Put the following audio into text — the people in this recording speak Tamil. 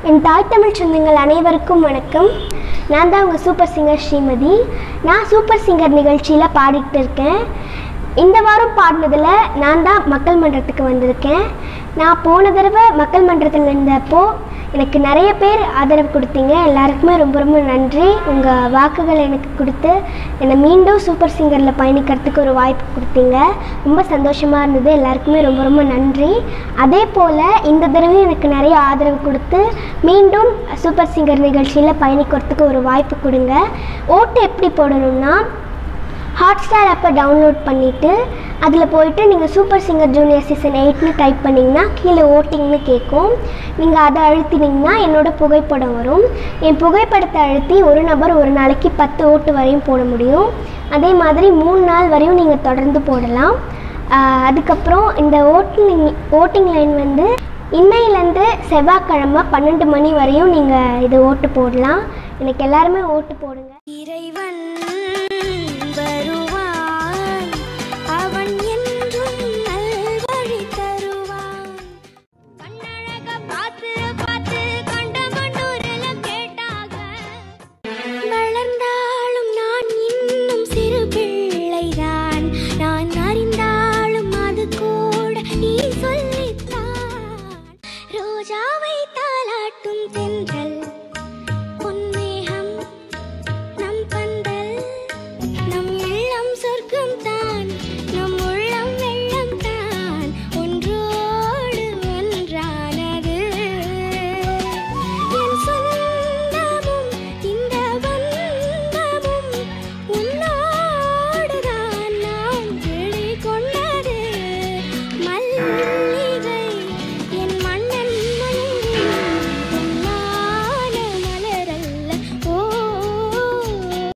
என் தாய் தமிழ் சொந்தங்கள் அனைவருக்கும் வணக்கம் நான் தான் உங்கள் சூப்பர் சிங்கர் ஸ்ரீமதி நான் சூப்பர் சிங்கர் நிகழ்ச்சியில் பாடிட்டு இருக்கேன் இந்த வாரம் பாடினதில் நான் தான் மக்கள் மன்றத்துக்கு வந்திருக்கேன் நான் போன தடவை மக்கள் மன்றத்தில் இருந்தப்போ எனக்கு நிறைய பேர் ஆதரவு கொடுத்தீங்க எல்லாருக்குமே ரொம்ப ரொம்ப நன்றி உங்கள் வாக்குகள் எனக்கு கொடுத்து என்னை மீண்டும் சூப்பர் சிங்கரில் பயணிக்கிறதுக்கு ஒரு வாய்ப்பு கொடுத்தீங்க ரொம்ப சந்தோஷமாக இருந்தது எல்லாருக்குமே ரொம்ப ரொம்ப நன்றி அதே போல் இந்த தடவை எனக்கு நிறைய ஆதரவு கொடுத்து மீண்டும் சூப்பர் சிங்கர் நிகழ்ச்சியில் பயணிக்கிறதுக்கு ஒரு வாய்ப்பு கொடுங்க ஓட்டு எப்படி போடணும்னா ஹாட் ஸ்டார் ஆப்பை டவுன்லோட் பண்ணிவிட்டு அதில் போயிட்டு நீங்கள் சூப்பர் சிங்கர் ஜூனியர் சீசன் எயிட்னு டைப் பண்ணிங்கன்னா கீழே ஓட்டிங்னு கேட்கும் நீங்கள் அதை அழுத்தினீங்கன்னா என்னோட புகைப்படம் வரும் என் புகைப்படத்தை அழுத்தி ஒரு நபர் ஒரு நாளைக்கு பத்து ஓட்டு வரையும் போட முடியும் அதே மாதிரி மூணு நாள் வரையும் நீங்கள் தொடர்ந்து போடலாம் ஆஹ் அதுக்கப்புறம் இந்த ஓட்டிங் ஓட்டிங் லைன் வந்து இன்னையிலேருந்து செவ்வாய்க்கிழமை பன்னெண்டு மணி வரையும் நீங்கள் இது ஓட்டு போடலாம் எனக்கு எல்லாருமே ஓட்டு போடுங்க இறை